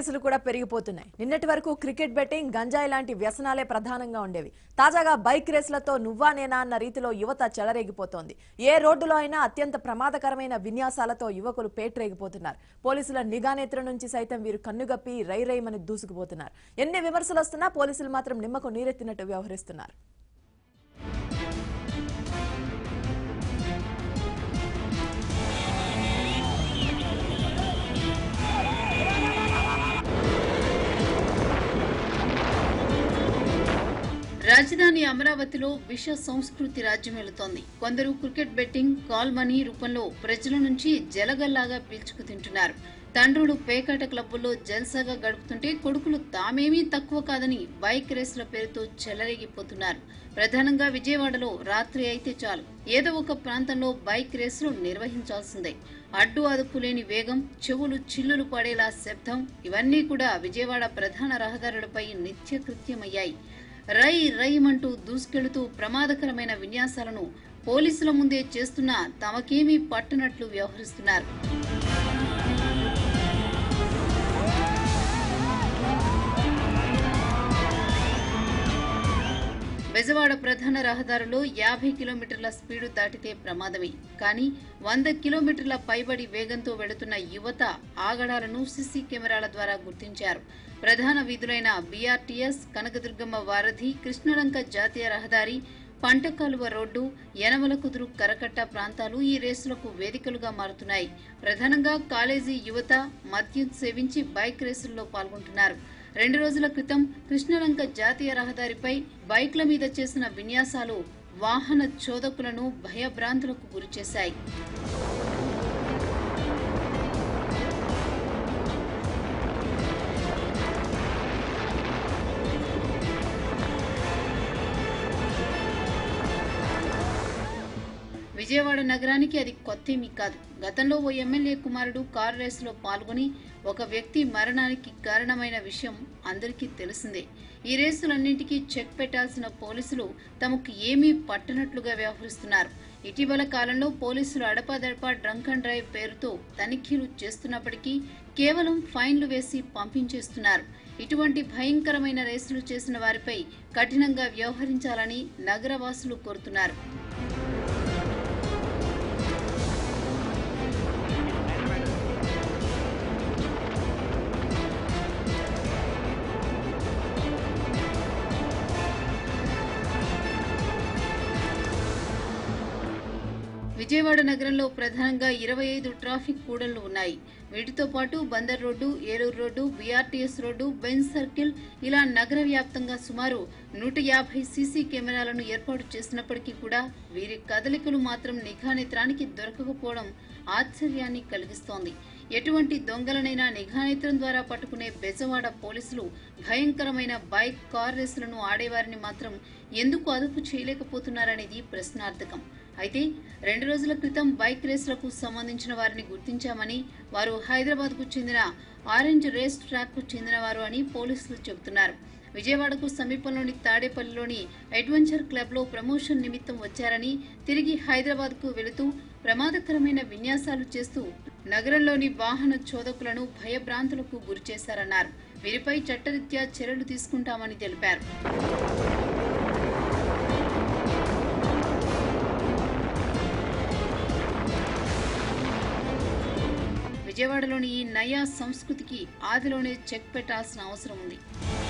కేసులు కూడా పెరిగిపోతున్నాయి నిన్నటి వరకు క్రికెట్ బెట్టింగ్ గంజాయి లాంటి వ్యసనాలే ప్రధానంగా ఉండేవి తాజాగా బైక్ రేసులతో నువ్వా నేనా అన్న రీతిలో యువత చెలరేగిపోతోంది ఏ రోడ్డులో అయినా అత్యంత ప్రమాదకరమైన విన్యాసాలతో యువకులు పేట్రేగిపోతున్నారు పోలీసుల నిఘా నేత్రం నుంచి సైతం వీరు కన్నుగప్పి రై రైమని దూసుకుపోతున్నారు ఎన్ని విమర్శలు వస్తున్నా పోలీసులు మాత్రం నిమ్మకు నీరెత్తినట్టు వ్యవహరిస్తున్నారు రాజధాని అమరావతిలో విష సంస్కృతి రాజ్యమేలుతోంది కొందరు క్రికెట్ బెట్టింగ్ కాల్ మనీ రూపంలో ప్రజల నుంచి జలగల్లాగా పీల్చుకు తింటున్నారు తండ్రులు పేకాట క్లబ్బుల్లో జల్సాగా గడుపుతుంటే కొడుకులు తామేమీ తక్కువ కాదని బైక్ రేసుల పేరుతో చెలరేగిపోతున్నారు ప్రధానంగా విజయవాడలో రాత్రి అయితే చాలు ఏదో ఒక ప్రాంతంలో బైక్ రేసులు నిర్వహించాల్సిందే అడ్డు అదుపు లేని వేగం చెవులు చిల్లులు పడేలా శబ్దం ఇవన్నీ కూడా విజయవాడ ప్రధాన రహదారులపై నిత్యకృత్యమయ్యాయి రై రైమంటూ దూసుకెళుతూ ప్రమాదకరమైన విన్యాసాలను పోలీసుల ముందే చేస్తున్నా తమకేమీ పట్టనట్లు వ్యవహరిస్తున్నారు బెజవాడ ప్రధాన రహదారిలో యాభై కిలోమీటర్ల స్పీడు దాటితే ప్రమాదమే కానీ వంద కిలోమీటర్ల పైబడి వేగంతో వెళుతున్న యువత ఆగడాలను సీసీ కెమెరాల ద్వారా గుర్తించారు ప్రధాన వీధులైన బీఆర్టీఎస్ కనకదుర్గమ్మ వారధి కృష్ణలంక జాతీయ రహదారి పంటకాలువ రోడ్డు యనమల కుదురు కరకట్ట ప్రాంతాలు ఈ రేసులకు వేదికలుగా మారుతున్నాయి ప్రధానంగా కాలేజీ యువత మద్యం సేవించి బైక్ రేసుల్లో పాల్గొంటున్నారు రెండు రోజుల క్రితం కృష్ణలంక జాతీయ రహదారిపై బైక్ల మీద చేసిన విన్యాసాలు వాహన చోదకులను భయభ్రాంతులకు గురిచేశాయి విజయవాడ నగరానికి అది కొత్తేమీ కాదు గతంలో ఓ ఎమ్మెల్యే కుమారుడు కారు రేసులో పాల్గొని ఒక వ్యక్తి మరణానికి కారణమైన విషయం అందరికీ తెలిసిందే ఈ రేసులన్నింటికీ చెక్ పెట్టాల్సిన పోలీసులు తమకు ఏమీ పట్టనట్లుగా వ్యవహరిస్తున్నారు ఇటీవల కాలంలో పోలీసులు అడపాదడపా డ్రంక్ అండ్ డ్రైవ్ పేరుతో తనిఖీలు చేస్తున్నప్పటికీ కేవలం ఫైన్లు వేసి పంపించేస్తున్నారు ఇటువంటి భయంకరమైన రేసులు చేసిన వారిపై కఠినంగా వ్యవహరించాలని నగరవాసులు కోరుతున్నారు విజయవాడ నగరంలో ప్రధానంగా ఇరవై ఐదు ట్రాఫిక్ కూడళ్లు ఉన్నాయి వీటితో పాటు Bandar road Eluru road BRTS road Benz circle ఇలా నగర వ్యాప్తంగా సుమారు నూట యాభై సీసీ కెమెరాలను ఏర్పాటు చేసినప్పటికీ కూడా వీరి కదలికలు మాత్రం నిఘా నేత్రానికి దొరకకపోవడం ఆశ్చర్యాన్ని కలిగిస్తోంది ఎటువంటి దొంగలనైనా నిఘానేత్రం ద్వారా పట్టుకునే బెజవాడ పోలీసులు భయంకరమైన బైక్ కార్ రేసులను ఆడేవారిని మాత్రం ఎందుకు అదుపు చేయలేకపోతున్నారనేది ప్రశ్నార్థకం అయితే రెండు రోజుల క్రితం బైక్ రేసులకు సంబంధించిన వారిని గుర్తించామని వారు హైదరాబాద్కు చెందిన ఆరెంజ్ రేస్ ట్రాక్కు చెందినవారు అని పోలీసులు చెబుతున్నారు విజయవాడకు సమీపంలోని తాడేపల్లిలోని అడ్వెంచర్ క్లబ్లో ప్రమోషన్ నిమిత్తం వచ్చారని తిరిగి హైదరాబాద్కు వెళుతూ ప్రమాదకరమైన విన్యాసాలు చేస్తూ నగరంలోని వాహన చోదకులను భయభ్రాంతులకు గురిచేశారన్నారు వీరిపై చట్టరీత్యా చర్యలు తీసుకుంటామని తెలిపారు విజయవాడలోని ఈ నయా సంస్కృతికి ఆదిలోనే చెక్ పెట్టాల్సిన అవసరం ఉంది